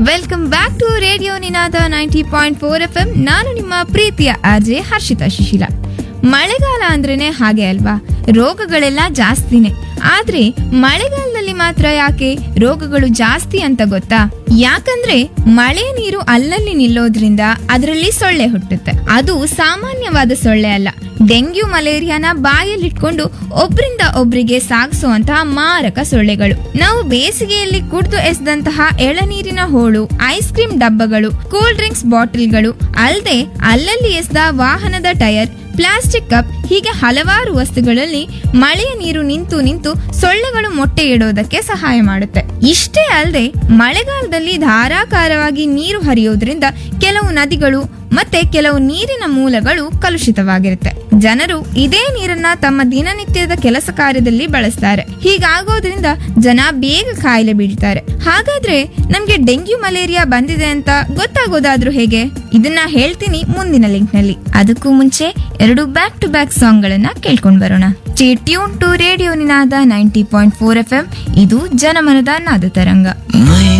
welcome back to radio Ninada ninety point four F M ನಾನು ನಿಮ್ಮ ಪ್ರೀತಿಯ ಆರ್ಜೆ ಹರ್ಷಿತಾ ಶಿಶಿಲ ಮಳೆಗಾಲ ಅಂದ್ರೇನೆ ಹಾಗೆ ಅಲ್ವಾ ರೋಗಗಳೆಲ್ಲ ಜಾಸ್ತಿನೇ ಆದ್ರೆ ಮಳೆಗಾಲದಲ್ಲಿ ಮಾತ್ರ ಯಾಕೆ ರೋಗಗಳು ಜಾಸ್ತಿ ಅಂತ ಗೊತ್ತಾ ಯಾಕಂದ್ರೆ ಮಳೆ ನೀರು ಅಲ್ಲಲ್ಲಿ ನಿಲ್ಲೋದ್ರಿಂದ ಅದರಲ್ಲಿ ಸೊಳ್ಳೆ ಹುಟ್ಟುತ್ತೆ ಅದು ಸಾಮಾನ್ಯವಾದ ಸೊಳ್ಳೆ ಅಲ್ಲ ಡೆಂಗ್ಯೂ ಮಲೇರಿಯಾನ ಬಾಯಲ್ಲಿಟ್ಕೊಂಡು ಒಬ್ರಿಂದ ಒಬ್ರಿಗೆ ಸಾಗಿಸುವಂತಹ ಮಾರಕ ಸೊಳ್ಳೆಗಳು ನಾವು ಬೇಸಿಗೆಯಲ್ಲಿ ಕುಡಿದು ಎಸೆದಂತಹ ಎಳನೀರಿನ ಹೋಳು ಐಸ್ ಕ್ರೀಮ್ ಡಬ್ಬಗಳು ಕೂಲ್ ಡ್ರಿಂಕ್ಸ್ ಬಾಟಲ್ಗಳು ಅಲ್ಲದೆ ಅಲ್ಲಲ್ಲಿ ಎಸೆದ ವಾಹನದ ಟೈರ್ ಪ್ಲಾಸ್ಟಿಕ್ ಕಪ್ ಹೀಗೆ ಹಲವಾರು ವಸ್ತುಗಳಲ್ಲಿ ಮಳೆಯ ನೀರು ನಿಂತು ನಿಂತು ಸೊಳ್ಳೆಗಳು ಮೊಟ್ಟೆ ಇಡೋದಕ್ಕೆ ಸಹಾಯ ಮಾಡುತ್ತೆ ಇಷ್ಟೇ ಅಲ್ಲದೆ ಮಳೆಗಾಲದಲ್ಲಿ ಧಾರಾಕಾರವಾಗಿ ನೀರು ಹರಿಯೋದ್ರಿಂದ ಕೆಲವು ನದಿಗಳು ಮತ್ತೆ ಕೆಲವು ನೀರಿನ ಮೂಲಗಳು ಕಲುಷಿತವಾಗಿರುತ್ತೆ ಜನರು ಇದೇ ನೀರನ್ನ ತಮ್ಮ ದಿನನಿತ್ಯದ ಕೆಲಸ ಕಾರ್ಯದಲ್ಲಿ ಬಳಸ್ತಾರೆ ಹೀಗಾಗೋದ್ರಿಂದ ಜನ ಬೇಗ ಕಾಯಿಲೆ ಬೀಳ್ತಾರೆ ಹಾಗಾದ್ರೆ ನಮ್ಗೆ ಡೆಂಗ್ಯೂ ಮಲೇರಿಯಾ ಬಂದಿದೆ ಅಂತ ಗೊತ್ತಾಗೋದಾದ್ರೂ ಹೇಗೆ ಇದನ್ನ ಹೇಳ್ತೀನಿ ಮುಂದಿನ ಲಿಂಕ್ ನಲ್ಲಿ ಅದಕ್ಕೂ ಮುಂಚೆ ಎರಡು ಬ್ಯಾಕ್ ಟು ಬ್ಯಾಕ್ ಸಾಂಗ್ ಗಳನ್ನ ಕೇಳ್ಕೊಂಡ್ ಬರೋಣ tune to radio Ninada ninety point four F M ಇದು ಜನಮನದ ನಾದ ತರಂಗ ಮೈ